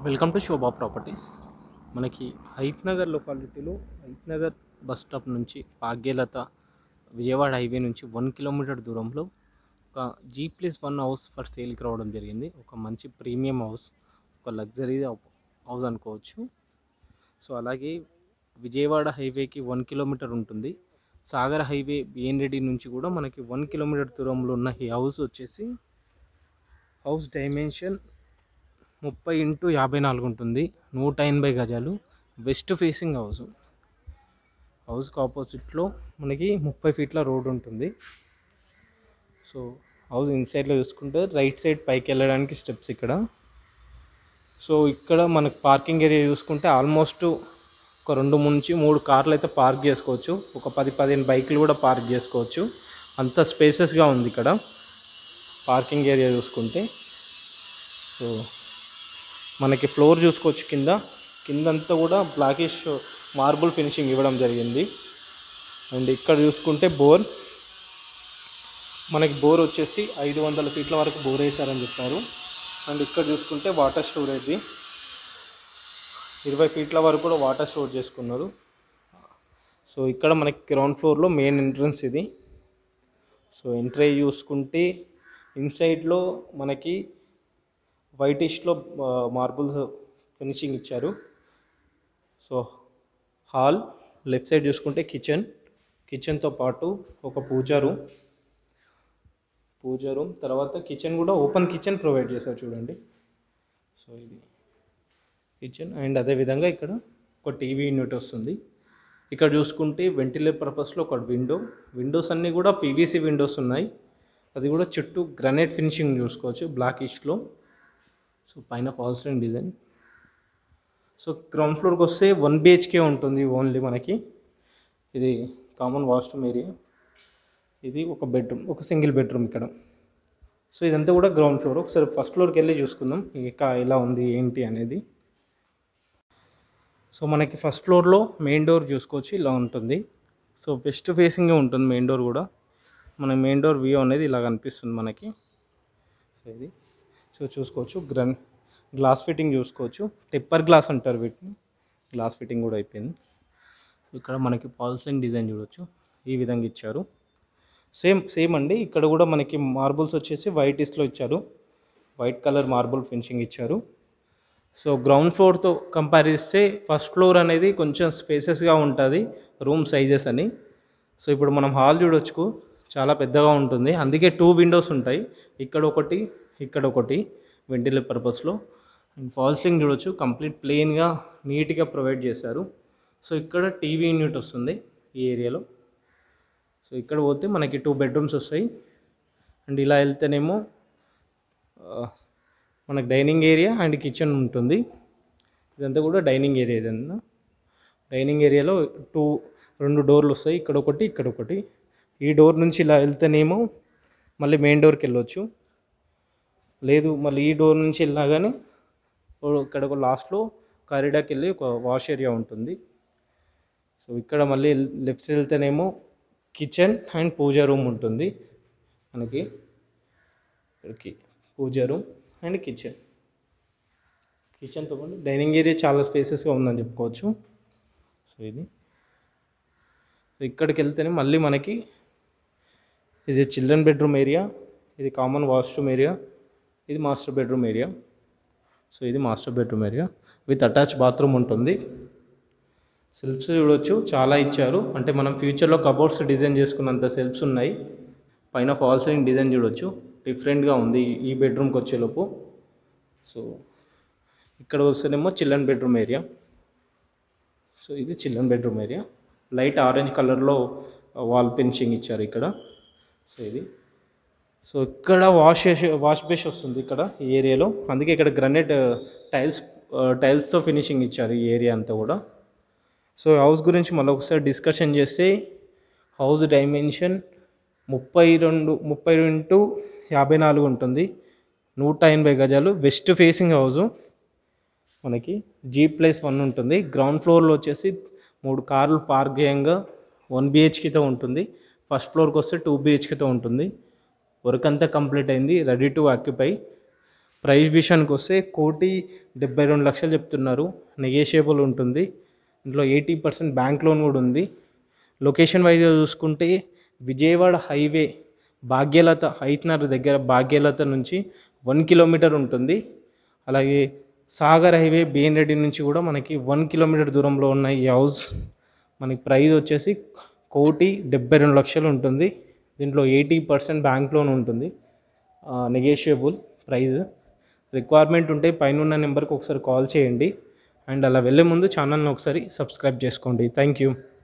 welcome to Sobha properties మనకి హైత్ నగర్ లొకాలిటీలో Hayath Nagar bus stop నుంచి భాగ్యలత విజయవాడ హైవే నుంచి వన్ కిలోమీటర్ దూరంలో ఒక G plus one house for సేల్కి రావడం జరిగింది ఒక మంచి ప్రీమియం హౌస్ ఒక లగ్జరీ హౌస్ అనుకోవచ్చు సో అలాగే విజయవాడ హైవేకి వన్ కిలోమీటర్ ఉంటుంది సాగర్ హైవే బిఎన్ రెడ్డి నుంచి కూడా మనకి వన్ కిలోమీటర్ దూరంలో ఉన్న ఈ హౌస్ వచ్చేసి హౌస్ డైమెన్షన్ ముప్పై ఇంటూ యాభై నాలుగు ఉంటుంది నూట ఎనభై గజాలు వెస్ట్ ఫేసింగ్ హౌస్ హౌస్కి ఆపోజిట్లో మనకి ముప్పై ఫీట్ల రోడ్ ఉంటుంది సో హౌస్ ఇన్సైడ్లో చూసుకుంటే రైట్ సైడ్ పైకి వెళ్ళడానికి స్టెప్స్ ఇక్కడ సో ఇక్కడ మనకు పార్కింగ్ ఏరియా చూసుకుంటే ఆల్మోస్ట్ ఒక రెండు నుంచి మూడు కార్లు అయితే పార్క్ చేసుకోవచ్చు ఒక పది పదిహేను బైకులు కూడా పార్క్ చేసుకోవచ్చు అంత స్పేసెస్గా ఉంది ఇక్కడ పార్కింగ్ ఏరియా చూసుకుంటే సో మనకి ఫ్లోర్ చూసుకోవచ్చు కింద కిందంతా కూడా బ్లాకిష్ మార్బుల్ ఫినిషింగ్ ఇవ్వడం జరిగింది అండ్ ఇక్కడ చూసుకుంటే బోర్ మనకి బోర్ వచ్చేసి ఐదు వందల ఫీట్ల వరకు బోర్ వేశారని చెప్పారు అండ్ ఇక్కడ చూసుకుంటే వాటర్ స్టోరేజ్ ఇరవై ఫీట్ల వరకు కూడా వాటర్ స్టోర్ చేసుకున్నారు సో ఇక్కడ మనకి గ్రౌండ్ ఫ్లోర్లో మెయిన్ ఎంట్రన్స్ ఇది సో ఎంట్రీ చూసుకుంటే ఇన్సైడ్లో మనకి వైటిష్లో మార్బుల్స్ ఫినిషింగ్ ఇచ్చారు సో హాల్ లెఫ్ట్ సైడ్ చూసుకుంటే కిచెన్ కిచెన్తో పాటు ఒక పూజా రూమ్ పూజా రూమ్ తర్వాత కిచెన్ కూడా ఓపెన్ కిచెన్ ప్రొవైడ్ చేశారు చూడండి సో ఇది కిచెన్ అండ్ అదేవిధంగా ఇక్కడ ఒక టీవీ యూనిట్ వస్తుంది ఇక్కడ చూసుకుంటే వెంటిలేట్ పర్పస్లో ఒక విండో విండోస్ అన్నీ కూడా పీవీసీ విండోస్ ఉన్నాయి అది కూడా చుట్టూ గ్రనైట్ ఫినిషింగ్ చూసుకోవచ్చు బ్లాక్ ఈస్ట్లో సో పైన false line design so ground ఫ్లోర్కి వస్తే వన్ బిహెచ్కే ఉంటుంది ఓన్లీ మనకి ఇది కామన్ వాష్రూమ్ ఏరియా ఇది ఒక బెడ్రూమ్ ఒక సింగిల్ బెడ్రూమ్ ఇక్కడ సో ఇదంతా కూడా గ్రౌండ్ ఫ్లోర్ ఒకసారి ఫస్ట్ ఫ్లోర్కి వెళ్ళి చూసుకుందాం ఇంకా ఎలా ఉంది ఏంటి అనేది సో మనకి ఫస్ట్ ఫ్లోర్లో మెయిన్ డోర్ చూసుకోవచ్చు ఇలా ఉంటుంది సో వెస్ట్ ఫేసింగే ఉంటుంది మెయిన్ డోర్ కూడా మన మెయిన్ డోర్ వ్యూ అనేది ఇలా కనిపిస్తుంది మనకి సో ఇది సో చూసుకోవచ్చు గ్రన్ గ్లాస్ ఫిట్టింగ్ చూసుకోవచ్చు టెప్పర్ గ్లాస్ అంటారు వీటిని గ్లాస్ ఫిట్టింగ్ కూడా అయిపోయింది ఇక్కడ మనకి పాల్సైన్ డిజైన్ చూడొచ్చు ఈ విధంగా ఇచ్చారు సేమ్ సేమ్ అండి ఇక్కడ కూడా మనకి మార్బుల్స్ వచ్చేసి వైట్ ఇస్లో ఇచ్చారు వైట్ కలర్ మార్బుల్ ఫినిషింగ్ ఇచ్చారు సో గ్రౌండ్ ఫ్లోర్తో కంపేర్ చేస్తే ఫస్ట్ ఫ్లోర్ అనేది కొంచెం స్పేసెస్గా ఉంటుంది రూమ్ సైజెస్ అని సో ఇప్పుడు మనం హాల్ చూడొచ్చు చాలా పెద్దగా ఉంటుంది అందుకే టూ విండోస్ ఉంటాయి ఇక్కడ ఒకటి ఇక్కడ ఒకటి వెంటిలేట్ పర్పస్లో అండ్ ఫాల్సింగ్ చూడొచ్చు కంప్లీట్ ప్లెయిన్గా నీట్గా ప్రొవైడ్ చేశారు సో ఇక్కడ టీవీ యూనిట్ వస్తుంది ఈ ఏరియాలో సో ఇక్కడ పోతే మనకి టూ బెడ్రూమ్స్ వస్తాయి అండ్ ఇలా వెళ్తేనేమో మనకు డైనింగ్ ఏరియా అండ్ కిచెన్ ఉంటుంది ఇదంతా కూడా డైనింగ్ ఏరియా ఇదంతా డైనింగ్ ఏరియాలో టూ రెండు డోర్లు వస్తాయి ఇక్కడ ఒకటి ఇక్కడ ఒకటి ఈ డోర్ నుంచి ఇలా వెళ్తేనేమో మళ్ళీ మెయిన్ డోర్కి వెళ్ళొచ్చు లేదు మళ్ళీ ఈ డోర్ నుంచి వెళ్ళినా కానీ ఇక్కడ ఒక లాస్ట్లో కారిడార్కి వెళ్ళి ఒక వాష్ ఏరియా ఉంటుంది సో ఇక్కడ మళ్ళీ లెఫ్ట్ సైడ్ వెళ్తేనేమో కిచెన్ అండ్ పూజా రూమ్ ఉంటుంది మనకి ఇక్కడికి పూజా రూమ్ అండ్ కిచెన్ కిచెన్తో పాటు డైనింగ్ ఏరియా చాలా స్పేసెస్గా ఉందని చెప్పుకోవచ్చు సో ఇది సో ఇక్కడికి వెళ్తేనే మళ్ళీ మనకి ఇది చిల్డ్రన్ బెడ్రూమ్ ఏరియా ఇది కామన్ వాష్రూమ్ ఏరియా ఇది మాస్టర్ బెడ్రూమ్ ఏరియా సో ఇది master bedroom area with attach bathroom ఉంటుంది సెల్ఫ్స్ చూడొచ్చు చాలా ఇచ్చారు అంటే మనం ఫ్యూచర్లో కబోర్డ్స్ డిజైన్ చేసుకున్నంత సెల్ఫ్స్ ఉన్నాయి పైన ఫాల్ సీలింగ్ డిజైన్ చూడొచ్చు డిఫరెంట్గా ఉంది ఈ బెడ్రూమ్కి వచ్చేలోపు సో ఇక్కడ వస్తేనేమో చిల్డ్రన్ బెడ్రూమ్ ఏరియా సో ఇది children bedroom area light orange కలర్లో వాల్ ఫినిషింగ్ ఇచ్చారు ఇక్కడ సో ఇది సో ఇక్కడ వాష్ చేసే వాష్ బేస్ వస్తుంది ఇక్కడ ఈ ఏరియాలో అందుకే ఇక్కడ గ్రనైట్ టైల్స్ టైల్స్తో ఫినిషింగ్ ఇచ్చారు ఈ ఏరియా అంతా కూడా సో హౌస్ గురించి మళ్ళీ ఒకసారి డిస్కషన్ చేస్తే హౌస్ డైమెన్షన్ ముప్పై రెండు ముప్పై ఇంటూ యాభై నాలుగు ఉంటుంది నూట ఎనభై గజాలు వెస్ట్ ఫేసింగ్ హౌస్ మనకి జీ ప్లస్ వన్ ఉంటుంది గ్రౌండ్ ఫ్లోర్లో వచ్చేసి మూడు కార్లు పార్క్ చేయంగా వన్ బిహెచ్కేతో ఉంటుంది ఫస్ట్ ఫ్లోర్కి వస్తే టూ బిహెచ్కేతో ఉంటుంది వర్క్ అంతా కంప్లీట్ అయింది రెడీ టు ఆక్యుపై ప్రైస్ విషయానికి వస్తే కోటి డెబ్బై రెండు లక్షలు చెప్తున్నారు నెగోషియబుల్ ఉంటుంది ఇందులో ఎయిటీ పర్సెంట్ బ్యాంక్ లోన్ కూడా ఉంది లొకేషన్ వైజ్గా చూసుకుంటే విజయవాడ హైవే భాగ్యలత హైత్నర్ దగ్గర భాగ్యలత నుంచి వన్ కిలోమీటర్ ఉంటుంది అలాగే సాగర్ హైవే బిఎన్ రెడ్డి నుంచి కూడా మనకి వన్ కిలోమీటర్ దూరంలో ఉన్న ఈ హౌస్ మనకి ప్రైస్ వచ్చేసి కోటి డెబ్బై రెండు లక్షలు ఉంటుంది దీంట్లో ఎయిటీ పర్సెంట్ బ్యాంక్ లోన్ ఉంటుంది నెగోషియబుల్ ప్రైస్ రిక్వైర్మెంట్ ఉంటే పైన ఉన్న నెంబర్కి ఒకసారి కాల్ చేయండి అండ్ అలా వెళ్ళే ముందు ఛానల్ని ఒకసారి సబ్స్క్రైబ్ చేసుకోండి థ్యాంక్ యూ